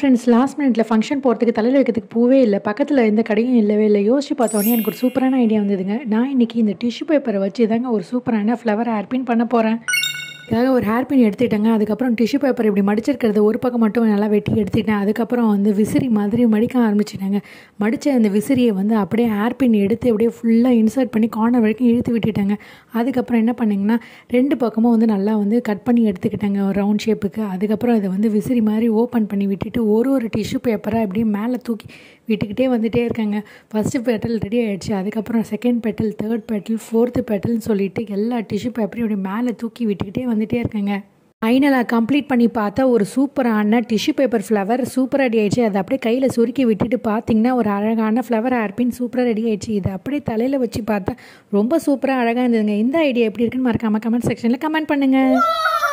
friends last மினிட்ல function போகிறதுக்கு தலையில் வைக்கிறதுக்கு பூவே இல்லை பக்கத்தில் எந்த கடையும் இல்லவே இல்லை யோசிச்சு பார்த்தோன்னே எனக்கு ஒரு சூப்பரான ஐடியா வந்ததுங்க நான் இன்னைக்கு இந்த டிஷ்யூ பேப்பரை வச்சு தாங்க ஒரு சூப்பரான ஃப்ளவர் ஹேர்பின் பண்ண போகிறேன் இதுக்காக ஒரு ஹேர்பின் எடுத்துக்கிட்டேங்க அதுக்கப்புறம் டிஷ்யூ பேப்பர் இப்படி மடிச்சிருக்கிறது ஒரு பக்கம் மட்டும் நல்லா வெட்டி எடுத்துக்கிட்டேன் அதுக்கப்புறம் வந்து விசிறி மாதிரி மடிக்க ஆரம்பிச்சிட்டாங்க மடித்த அந்த விசிறியை வந்து அப்படியே ஹேர்பின் எடுத்து அப்படியே ஃபுல்லாக இன்சர்ட் பண்ணி கார்னர் வரைக்கும் இழுத்து விட்டுட்டாங்க அதுக்கப்புறம் என்ன பண்ணிங்கன்னா ரெண்டு பக்கமும் வந்து நல்லா வந்து கட் பண்ணி எடுத்துக்கிட்டாங்க ஒரு ரவுண்ட் ஷேப்புக்கு அதுக்கப்புறம் இதை வந்து விசிறி மாதிரி ஓப்பன் பண்ணி விட்டுட்டு ஒரு ஒரு டிஷ்யூ பேப்பரை அப்படியே மேலே தூக்கி விட்டுக்கிட்டே வந்துகிட்டே இருக்காங்க ஃபஸ்ட்டு பெட்டல் ரெடி ஆகிடுச்சு அதுக்கப்புறம் second petal third petal fourth பெட்டல்னு சொல்லிட்டு எல்லா டிஷ்யூ பேப்பரையும் அப்படியே மேலே தூக்கி விட்டுக்கிட்டே வந்துகிட்டே இருக்காங்க ஃபைனலாக கம்ப்ளீட் பண்ணி பார்த்தா ஒரு சூப்பரான டிஷ்யூ பேப்பர் ஃப்ளவர் சூப்பராக ரெடி ஆயிடுச்சு அதை அப்படியே கையில் சுருக்கி விட்டுட்டு பார்த்தீங்கன்னா ஒரு அழகான ஃப்ளவர் ஹேர்பின் சூப்பராக ரெடி ஆயிடுச்சு இதை அப்படியே தலையில் வச்சு பார்த்தா ரொம்ப சூப்பராக அழகாக இருந்ததுங்க இந்த ஐடியா எப்படி இருக்குன்னு மறக்காமல் கமெண்ட் செக்ஷனில் கமெண்ட் பண்ணுங்கள்